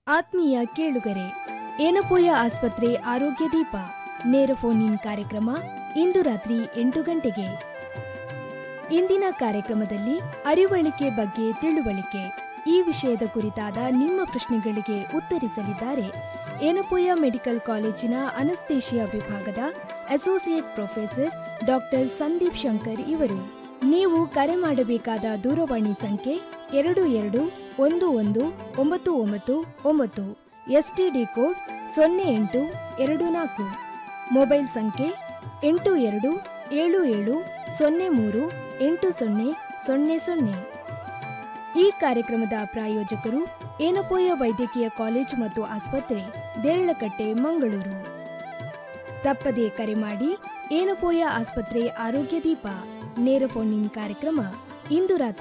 ಆತ್ಮೀಯ ಕೇಳುಗರೆ ಏನಪೋಯ ಆಸ್ಪತ್ರೆ ಆರೋಗ್ಯ ದೀಪ ನೇರ ಫೋನ್ ಇನ್ ಕಾರ್ಯಕ್ರಮ ಇಂದು ರಾತ್ರಿ ಎಂಟು ಗಂಟೆಗೆ ಇಂದಿನ ಕಾರ್ಯಕ್ರಮದಲ್ಲಿ ಅರಿವಳಿಕೆ ಬಗ್ಗೆ ತಿಳುವಳಿಕೆ ಈ ವಿಷಯದ ಕುರಿತಾದ ನಿಮ್ಮ ಪ್ರಶ್ನೆಗಳಿಗೆ ಉತ್ತರಿಸಲಿದ್ದಾರೆ ಏನಪೋಯ ಮೆಡಿಕಲ್ ಕಾಲೇಜಿನ ಅನಸ್ತೇಶಿಯಾ ವಿಭಾಗದ associate professor doctor Sandeep Shankar ಇವರು ನೀವು ಕರೆ ಮಾಡಬೇಕಾದ ದೂರವಾಣಿ ಸಂಖ್ಯೆ ಎರಡು ಎರಡು ಒಂದು ಒಂದು ಒಂಬತ್ತು ಒಂಬತ್ತು ಒಂಬತ್ತು ಎಸ್ಟಿಡಿ ಕೋಡ್ ಸೊನ್ನೆ ಎಂಟು ಎರಡು ನಾಲ್ಕು ಮೊಬೈಲ್ ಸಂಖ್ಯೆ ಎಂಟು ಎರಡು ಏಳು ಏಳು ಸೊನ್ನೆ ಮೂರು ಎಂಟು ಸೊನ್ನೆ ಸೊನ್ನೆ ಸೊನ್ನೆ ಈ ಕಾರ್ಯಕ್ರಮದ ಪ್ರಾಯೋಜಕರು ಏನಪೋಯ ವೈದ್ಯಕೀಯ ಕಾಲೇಜು ಮತ್ತು ಆಸ್ಪತ್ರೆ ದೇರಳಕಟ್ಟೆ ಮಂಗಳೂರು ತಪ್ಪದೇ ಕರೆ ಮಾಡಿ ಏನಪೋಯ ಆಸ್ಪತ್ರೆ ಆರೋಗ್ಯ ದೀಪ ನೇರ ಫೋನ್ ಇನ್ ಕಾರ್ಯಕ್ರಮ ಇಂದು ರಾತ್ರಿ